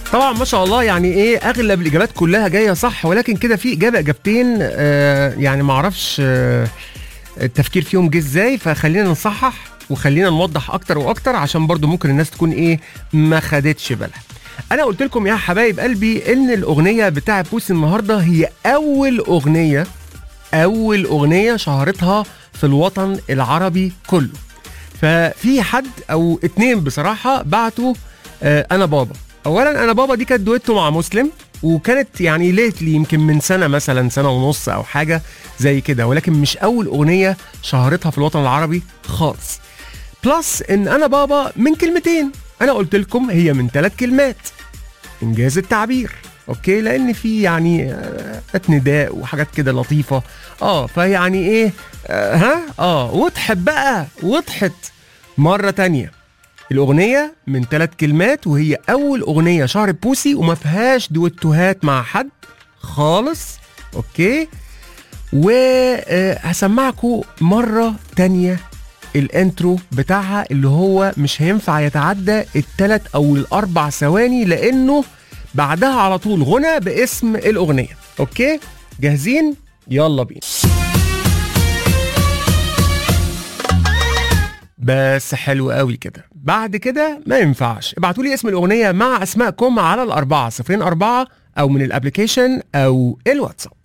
طبعا ما شاء الله يعني ايه اغلب الاجابات كلها جايه صح ولكن كده في اجابه اجابتين آه يعني ما اعرفش آه التفكير فيهم جه ازاي فخلينا نصحح وخلينا نوضح اكتر واكتر عشان برضو ممكن الناس تكون ايه ما خدتش بالها انا قلت لكم يا حبايب قلبي ان الاغنيه بتاع بوسي النهارده هي اول اغنيه اول اغنيه شهرتها في الوطن العربي كله ففي حد او اتنين بصراحه بعتوا آه انا بابا اولا انا بابا دي كانت دويتو مع مسلم وكانت يعني ليتلي يمكن من سنه مثلا سنه ونص او حاجه زي كده ولكن مش اول اغنيه شهرتها في الوطن العربي خالص بلس ان انا بابا من كلمتين انا قلت لكم هي من ثلاث كلمات انجاز التعبير اوكي لان في يعني آه، نداء وحاجات كده لطيفه اه فيعني ايه آه ها اه وضحت بقى وضحت مره تانية الاغنيه من ثلاث كلمات وهي اول اغنيه شهرت بوسي وما فيهاش دويتوهات مع حد خالص اوكي وهسمعكم مره تانية الانترو بتاعها اللي هو مش هينفع يتعدى الثلاث او الاربع ثواني لانه بعدها على طول غنى باسم الاغنيه اوكي جاهزين يلا بينا بس حلو قوي كده بعد كده ما ينفعش ابعتوا لي اسم الاغنيه مع اسمائكم على الاربعه صفرين اربعه او من الابلكيشن او الواتساب